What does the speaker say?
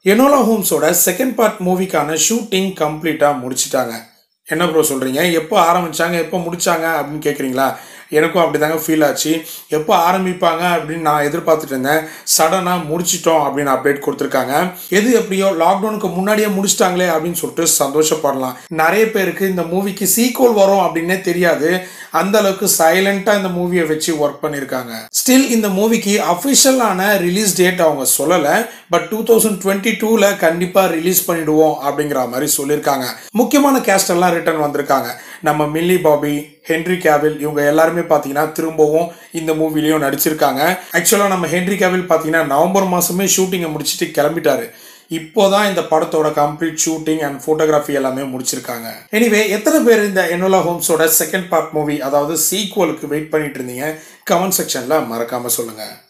Enola ஹோம்ஸோட second part மூவிக்கான shooting கம்ப்ளீட்டாக முடிச்சிட்டாங்க என்ன ப்ரோ சொல்கிறீங்க எப்போ ஆரம்பிச்சாங்க எப்போ முடிச்சாங்க அப்படின்னு கேட்குறீங்களா எனக்கும் அப்படி தாங்க ஃபீல் ஆச்சு எப்போ ஆரம்பிப்பாங்க அப்படின்னு நான் எதிர்பார்த்துட்டு இருந்தேன் சடனாக முடிச்சிட்டோம் அப்படின்னு அப்டேட் கொடுத்துருக்காங்க எது எப்படியோ லாக்டவுனுக்கு முன்னாடியே முடிச்சிட்டாங்களே அப்படின்னு சொல்லிட்டு சந்தோஷப்படலாம் நிறைய பேருக்கு இந்த மூவிக்கு சீக்வல் வரும் அப்படின்னே தெரியாது அந்த அளவுக்கு சைலண்டா இந்த மூவியை வச்சு ஒர்க் பண்ணியிருக்காங்க ஸ்டில் இந்த மூவிக்கு அஃபிஷியலான ரிலீஸ் டேட் அவங்க சொல்லலை பட் டூ தௌசண்ட் டுவெண்ட்டி டூவில் கண்டிப்பாக ரிலீஸ் பண்ணிடுவோம் அப்படிங்கிற மாதிரி சொல்லியிருக்காங்க முக்கியமான கேஸ்ட் எல்லாம் ரிட்டர்ன் வந்திருக்காங்க நம்ம மில்லி பாபி ஹென்ரி கேவில் இவங்க எல்லாருமே பார்த்தீங்கன்னா திரும்பவும் இந்த மூவிலையும் நடிச்சிருக்காங்க ஆக்சுவலாக நம்ம ஹென்ரி கேவில் பார்த்தீங்கன்னா நவம்பர் மாதமே ஷூட்டிங்கை முடிச்சுட்டு கிளம்பிட்டாரு இப்போதான் இந்த படத்தோட கம்ப்ளீட் ஷூட்டிங் அண்ட் ஃபோட்டோகிராஃபி எல்லாமே முடிச்சிருக்காங்க எனிவே எத்தனை பேர் இந்த என்னோலா ஹோம்ஸோட செகண்ட் பார்ட் மூவி அதாவது சீக்வலுக்கு வெயிட் பண்ணிட்டு இருந்தீங்க கமெண்ட் செக்ஷன்ல மறக்காம சொல்லுங்க